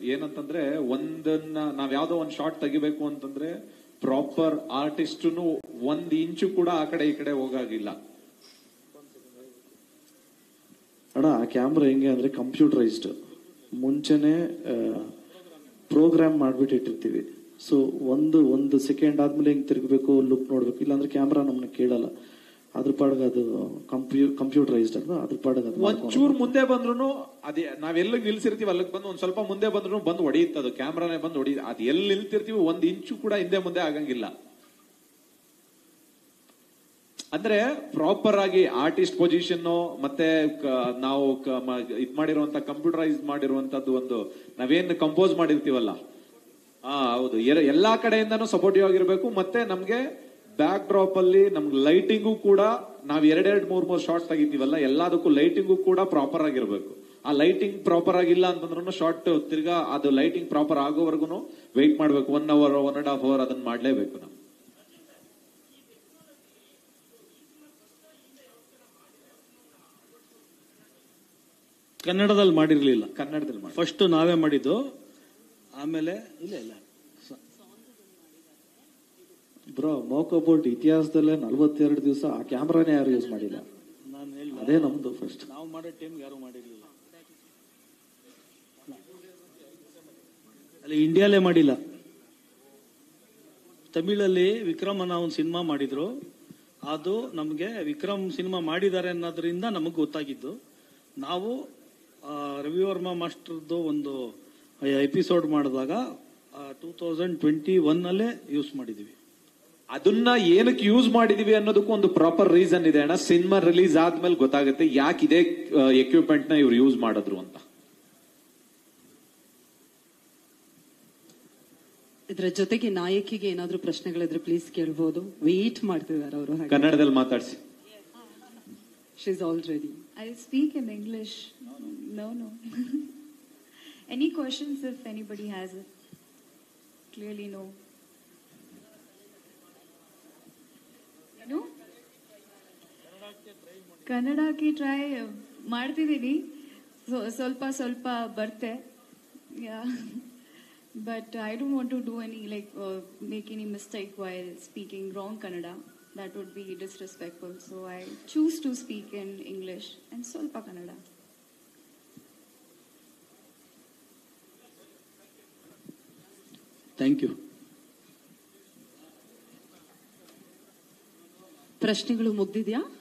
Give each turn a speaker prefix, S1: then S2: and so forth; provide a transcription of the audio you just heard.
S1: ಏನಂತಂದ್ರೆ ಒಂದನ್ನ ನಾವ್ ಯಾವ್ದೋ ಒಂದ್ ಶಾರ್ಟ್ ತೆಗಿಬೇಕು ಅಂತಂದ್ರೆ ಪ್ರಾಪರ್ ಆರ್ಟಿಸ್ಟ್ನು ಒಂದ್ ಇಂಚು ಕೂಡ ಆ ಕಡೆ ಈ ಕಡೆ ಹೋಗಾಗಿಲ್ಲ
S2: ಅಣ್ಣ ಆ ಕ್ಯಾಮ್ರಾ ಹೆಂಗೆ ಅಂದ್ರೆ ಕಂಪ್ಯೂಟರೈಸ್ಡ್ ಮುಂಚೆನೆ ಪ್ರೋಗ್ರಾಮ್ ಮಾಡ್ಬಿಟ್ಟು ಇಟ್ಟಿರ್ತೀವಿ ಸೊ ಒಂದು ಒಂದು ಸೆಕೆಂಡ್ ಆದ್ಮೇಲೆ ಹೆಂಗ್ ತಿರುಗಬೇಕು ಲುಕ್ ನೋಡ್ಬೇಕು ಇಲ್ಲಾಂದ್ರೆ ಕ್ಯಾಮ್ರಾ ನಮ್ಮನ್ನ ಕೇಳಲ್ಲ ಅದ್ರ ಪಾಡ್ಗೆ ಅದು ಕಂಪ್ಯೂ ಕಂಪ್ಯೂಟರೈಸ್ಡ್ ಅಲ್ವಾ ಅದ್ರ ಪಾಡ್ಗೆ ಅದು ಮಾಡ್ಕೊಂಡು-
S1: ಒಂಚೂರ್ ಮುಂದೆ ಬಂದ್ರು ಅದೇ ನಾವ್ ಎಲ್ಲಿಗೆ ನಿಲ್ಸಿರ್ತೀವಿ ಅಲ್ಲಿಗೆ ಬಂದು ಒಂದ್ ಸ್ವಲ್ಪ ಮುಂದೆ ಬಂದ್ರು ಬಂದು ಹೊಡೆಯುತ್ತೆ ಅದು ಕ್ಯಾಮ್ರಾನೇ ಬಂದು ಹೊಡಿ ಅದ್ ಎಲ್ಲಿ ನಿಲ್ತಿರ್ತೀವಿ ಒಂದ್ ಇಂಚು ಕೂಡ ಹಿಂದೆ ಮುಂದೆ ಆಗಂಗಿಲ್ಲ ಅಂದ್ರೆ ಪ್ರಾಪರ್ ಆಗಿ ಆರ್ಟಿಸ್ಟ್ ಪೊಸಿಷನ್ ಮತ್ತೆ ಕ- ನಾವು ಕ- ಮ- ಇದ್ ಮಾಡಿರುವಂತ ಕಂಪ್ಯೂಟರೈಸ್ ಮಾಡಿರುವಂತದ್ದು ಒಂದು ನಾವೇನ್ ಕಂಪೋಸ್ ಮಾಡಿರ್ತೀವಲ್ಲ ಹಾ ಹೌದು ಎರ- ಎಲ್ಲಾ ಕಡೆಯಿಂದನೂ ಸಪೋರ್ಟಿವ್ ಆಗಿರ್ಬೇಕು ಮತ್ತೆ ನಮ್ಗೆ ಬ್ಯಾಕ್ ಡ್ರಾಪ್ ಅಲ್ಲಿ ನಮ್ಗೆ ಲೈಟಿಂಗು ಕೂಡ ನಾವ್ ಎರಡೆರಡ್ ಮೂರ್ ಮೂರ್ ಶಾರ್ಟ್ ತೆಗಿತೀವಲ್ಲ ಎಲ್ಲದಕ್ಕೂ ಲೈಟಿಂಗು ಕೂಡ ಪ್ರಾಪರ್ ಆಗಿರ್ಬೇಕು ಆ ಲೈಟಿಂಗ್ ಪ್ರಾಪರ್ ಆಗಿಲ್ಲ ಅಂತಂದ್ರೂ ಶಾರ್ಟ್ ತಿರ್ಗಾ ಅದು ಲೈಟಿಂಗ್ ಪ್ರಾಪರ್ ಆಗೋವರೆಗೂ ವೆಯ್ಟ್ ಮಾಡ್ಬೇಕು one hour one and half hour ಅದನ್ನ ಮಾಡ್ಲೇಬೇಕು ನಾವು
S3: ಕನ್ನಡದಲ್ಲಿ ಮಾಡಿರ್ಲಿಲ್ಲ
S1: ಕನ್ನಡದಲ್ಲಿ ಮಾಡಿ
S3: ಫಸ್ಟ್ ನಾವೇ ಮಾಡಿದ್ದು ಆಮೇಲೆ ಇಲ್ಲ ಇಲ್ಲ
S2: ಬ್ರೋ ಮೋಕೋ ಬೋಲ್ಟ್ ಇತಿಹಾಸದಲ್ಲೇ ನಲ್ವತ್ತೆರಡು ದಿವಸ ಆ ಕ್ಯಾಮ್ರಾನೇ ಯಾರು ಯೂಸ್ ಮಾಡಿಲ್ಲ
S3: ನಾನು ಹೇಳಿ
S2: ಅದೇ ನಮ್ದು ಫಸ್ಟ್
S3: ನಾವು ಮಾಡೋ ಟೈಮ್ ಯಾರು ಮಾಡಿರ್ಲಿಲ್ಲ ಅಲ್ಲಿ ಇಂಡಿಯಾಲೇ ಮಾಡಿಲ್ಲ ತಮಿಳಲ್ಲಿ ವಿಕ್ರಮ್ ಅನ್ನೋ ಒಂದು ಸಿನಿಮಾ ಮಾಡಿದ್ರು ಅದು ನಮಗೆ ವಿಕ್ರಮ್ ಸಿನಿಮಾ ಮಾಡಿದ್ದಾರೆ ಅನ್ನೋದ್ರಿಂದ ನಮಗೆ ಗೊತ್ತಾಗಿದ್ದು ನಾವು ಆ, ರವಿ ವರ್ಮಾ ಮಾಸ್ಟರ್ದು ಒಂದು ಎಪಿಸೋಡ್ ಮಾಡಿದಾಗ ಟೂ ತೌಸಂಡ್ ಟ್ವೆಂಟಿ ಒನ್ ಅಲ್ಲೇ ಯೂಸ್ ಮಾಡಿದೀವಿ
S1: ಅದನ್ನ ಏನಕ್ಕೆ ಯೂಸ್ ಮಾಡಿದೀವಿ ಅನ್ನೋದಕ್ಕೂ ಒಂದು ಪ್ರಾಪರ್ ರೀಸನ್ ಇದೆ ಅಣ್ಣ ಸಿನಿಮಾ ರಿಲೀಸ್ ಆದ್ಮೇಲೆ ಗೊತ್ತಾಗುತ್ತೆ ಯಾಕೆ ಇದೇ ಎಕ್ವಿಪ್ಮೆಂಟ್ ನ ಇವ್ರು ಯೂಸ್ ಮಾಡಿದ್ರು ಅಂತ
S4: ಇದ್ರ ಜೊತೆಗೆ ನಾಯಕಿಗೆ ಏನಾದ್ರೂ ಪ್ರಶ್ನೆಗಳಿದ್ರೆ ಪ್ಲೀಸ್ ಕೇಳ್ಬೋದು ವೇಟ್ ಮಾಡ್ತಿದ್ದಾರೆ ಅವರು ಹಾಗೆ
S1: ಕನ್ನಡದಲ್ಲಿ ಮಾತಾಡ್ಸಿ
S4: she's already
S5: I speak in English. No, no. Any questions if anybody has it? Clearly, no. ಏನು ಕನ್ನಡಕ್ಕೆ ಟ್ರೈ ಮಾಡ್ತಿದ್ದೀನಿ ಸೊ- ಸ್ವಲ್ಪ ಸ್ವಲ್ಪ ಬರ್ತೆ but I don't want to do any like make any mistake while speaking wrong Kannada that would be disrespectful so I choose to speak in English and ಸ್ವಲ್ಪ Kannada
S3: thank you
S4: ಪ್ರಶ್ನೆಗಳು ಮುಗ್ದಿದ್ಯಾ